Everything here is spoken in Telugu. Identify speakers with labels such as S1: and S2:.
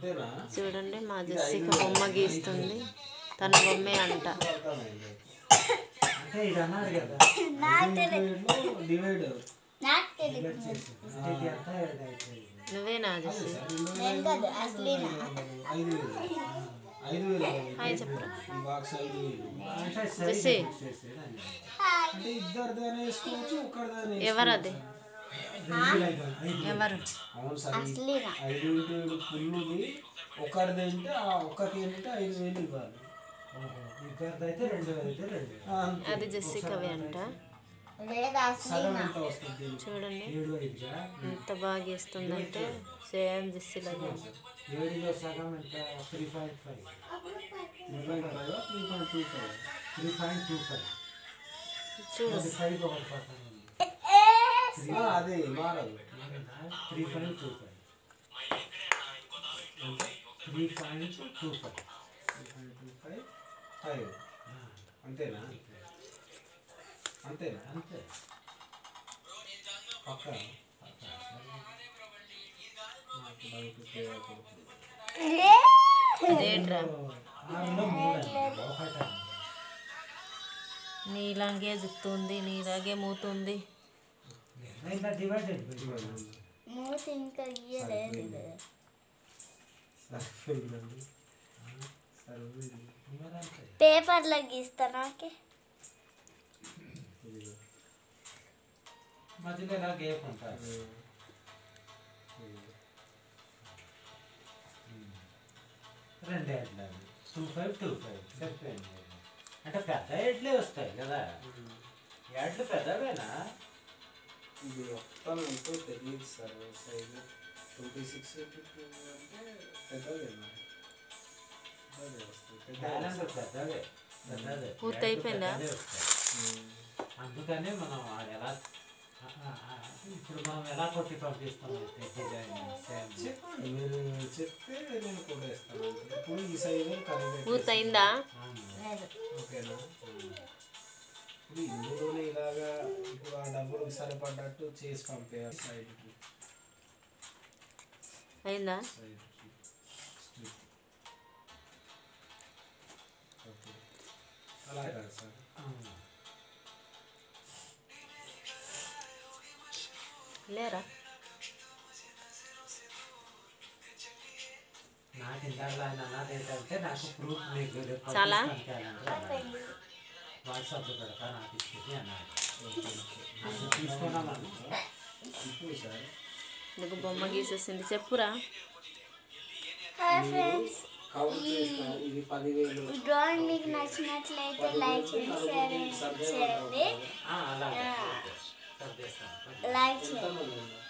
S1: అంతేనా
S2: చూడండి మా జెస్సిక బొమ్మ గీస్తుంది తన బొమ్మే అంట
S1: అర్థమైంది
S3: అంటే ఇది అన్నారు కదా
S1: డివైడ్
S4: నాకు తెలియదు
S3: ఇది అంతా ఇదైపోయింది.
S2: నువ్వేనా జెస్సి
S4: నేను కాదు అసలేనా
S1: ఐదు వేలు ఐదు వేలు అయ్యింది.
S2: హాయ్ చెప్పురా
S1: ఈ బాక్స్ ఐదు వేలు
S3: అంటే
S2: జెస్సి.
S3: సైజ్ ఫిక్స్ చేసేది
S1: అంటే ఇద్దరిదైనా వేసుకోవచ్చు ఒక్కరిదైనా
S2: ఎవరది
S3: రెండు ఐదు ఐదు
S2: ఎవరు
S1: అవును సార్ ఈ
S4: అసలేనా
S1: ఐదు ఇంటూ ఏడు పుల్లుది ఒకరిది అంటే ఆ ఒక్కరికి ఏంటంటే ఐదు వేలు ఇవ్వాలి
S3: ఇద్దరిది అయితే రెండు అయితే రెండు
S1: ఆ, అంతే.
S2: అది జెస్సికవి అంట
S4: లేదా
S1: సగం
S4: అసలేనా
S1: ఎంత వస్తుంది దీనికి?
S2: చూడండి
S3: ఏడు ఐదుగా
S2: ఎంత బాగా గీస్తుందంటే సేమ్ జెస్సిలాగే
S3: ఏడులో సగం ఎంత three point five
S1: three point five three point two five
S3: three point two five
S2: చూడు
S3: అది ఫైవ్ ఒకటి పక్కన ఉంది
S1: ఆ, అదే మారదు
S3: three point two five three point two five
S1: three point two five five అంతేనా అంతేనా
S3: అంతే
S1: పక్క
S2: అదేంట్రా
S3: ఆరులో మూడు అండి ఒకటి
S2: నీలాగే జుత్తు ఉంది నీలాగే మూతుంది
S3: ఇలా డివైడెడ్
S4: మూతి ఇంకా ఇయ్యలేదు ఇది.
S1: సరిపోయిందండి సరిపోయింది
S3: అంతే
S4: పేపర్లో గీస్తా నాకే
S1: ఇదిగో.
S3: మధ్యలో ఇలా గేప్ ఉంటుంది
S1: ఇదిగో.
S3: రెండు ఎడ్లు టూ ఫైవ్ టూ ఫైవ్ సరిపోయింది అంటే పెద్ద ఎడ్లే వస్తాయి కదా ఎడ్లు పెద్దవేనా
S1: ఇది మొత్తం ఎంతో తెలియదు సార్ సైజు ట్వంటీ సిక్స్ అంటే పెద్దదేనా పెద్దదే వస్తుంది పెద్దదే
S3: బ్యాలెన్స్ పెద్దవే పెద్దదే
S2: పూర్తి అయిపోయిందా?
S3: పెద్దదే వస్తాయి. అందుకనే మనం ఆ ఎలా ఆ, ఆ, ఆ, ఇప్పుడు మనం ఎలా కొట్టి పంపిస్తాం డిజైన్ సేమ్
S1: చెప్పండి మీరు చెప్తే నేను కూడా ఇస్తాను ఇప్పుడు ఈ సైజు ఖరీదు
S2: పూర్తయిందా
S4: లేదు
S1: ఓకేనా ఇప్పుడు ఇందులోనే ఇలాగా ఇప్పుడు ఆ డబ్బులకు సరిపడ్డట్టు చేసి పంపేయాలి సైడ్కి
S2: అయిందా
S1: సైడ్కి స్ట్రిప్ ఓకే అలా కాదు సార్
S2: లేరా
S3: నాకు ఇందాక ఆయన అన్నది ఏంటంటే నాకు ప్రూఫ్ మీకు రేపు
S2: చాలా?
S3: పంపిస్తాను అన్నాడు. వాట్సాప్లో పెడతా నాకు ఇచ్చేది అన్నాడు అది తీసుకున్నామని
S1: ఇప్పుడు సార్
S2: నీకు బొమ్మ గీసేసింది చెప్పురా
S4: హాయ్ ఫ్రెండ్స్
S1: కౌంట్ చేస్తాం ఇది పదివేలు
S4: ఈ డ్రాయింగ్ మీకు నచ్చినట్లయితే లైక్ చేయండి షేర్ చేయండి
S3: అలాగే సర్దేస్తాను
S4: లైక్ చేయండి
S1: ఎంతమంది ఉన్నారు